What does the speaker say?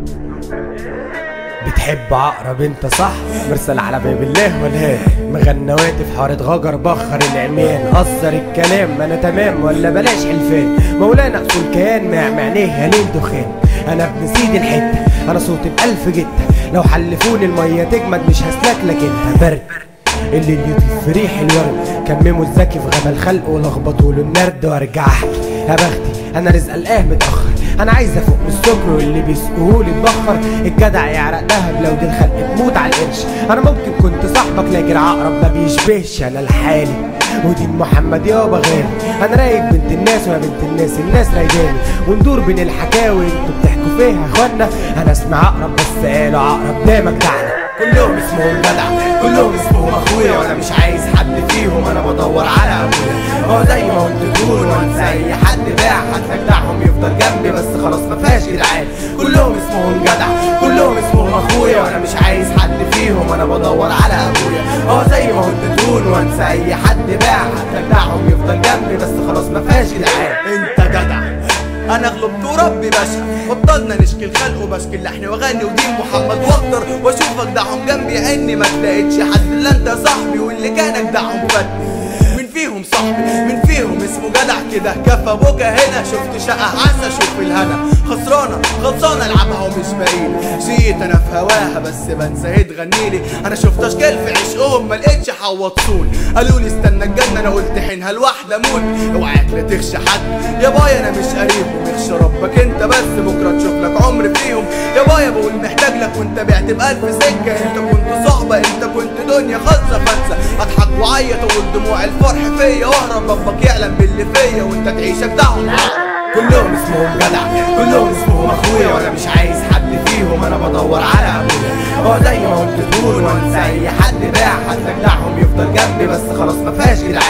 بتحب عقرب انت صح مرسل على باب الله والهان مغنواتي في حارة غجر بخر العميان قصر الكلام انا تمام ولا بلاش حلفان مولانا اصول كيان مع معنيه هلين دخان انا ابن سيد الحتة انا صوتي بألف جتة لو حلفوني المية تجمد مش هسلك لك انت برد اللي يطيف في ريح الورد كمموا الذكي في غابة الخلق ولخبطوا له النرد وارجع احكي يا بختي انا رزق الاه متاخر انا عايز افوق من السكر واللي بيسقوهولي اتبخر الجدع يعرق دهب لو دي الخلق تموت على القرش انا ممكن كنت صاحبك لكن عقرب ما بيشبهش انا لحالي ودين محمد يابا غالي انا رايق بنت الناس ويا بنت الناس الناس رايداني وندور بين الحكاوي انتوا بتحكوا فيها يا اخوانا انا اسمي عقرب بس قالوا عقرب ده مجدعنا كلهم اسمهم جدع كلهم اسمهم اخويا وانا مش عايز حد فيهم انا بدور على ابويا هو زي ما قلت تقول وانسى اي حد باع هتجدعهم يفضل جنبي بس خلاص ما فيهاش جدعان كلهم اسمهم جدع كلهم اسمهم اخويا وانا مش عايز حد فيهم انا بدور على ابويا هو زي ما قلت تقول وانسى اي حد باع هتجدعهم يفضل جنبي بس خلاص ما فيهاش جدعان انت جدع انا غلبت وربي باشا بطلنا نشكي الخلق وبشكي اللحن واغني ودين محمد واقدر واشوفك دعهم جنبي عيني ما تلاقيتش حد الا انت صاحبي واللي كانك دعهم فاتني مين فيهم صاحبي مين فيهم اسمه جدع كده كفى بوكا هنا شفت شقة عسى شوف الهنا خسرانة خلصانة العبها ومش باين جيت انا في هواها بس بنسى هي تغنيلي انا شفت اشكال في عشقهم ما لقيتش حوطسون قالوا لي استنى الجنة انا قلت حينها الواحدة موت اوعاك لا تخشى حد يا بايا انا مش قريبهم يخشى ربك انت بس بكرة تشوف لك عمر فيهم يا بايا بقول محتاج لك وانت بعت بألف سكة انت كنت صعبة انت كنت دنيا خالصة فانسة اضحك واعيط واقول دموع الفرح فيا واهرب ربك يعلم باللي فيا وانت تعيشك دعهم كلهم اسمهم جدع كلهم اسمهم اخويا وانا مش عايز حد فيهم انا بدور على ابويا هو زي ما قلت تقول وانسى اي حد باع هتجدعهم يفضل جنبي بس خلاص ما فيهاش جدعان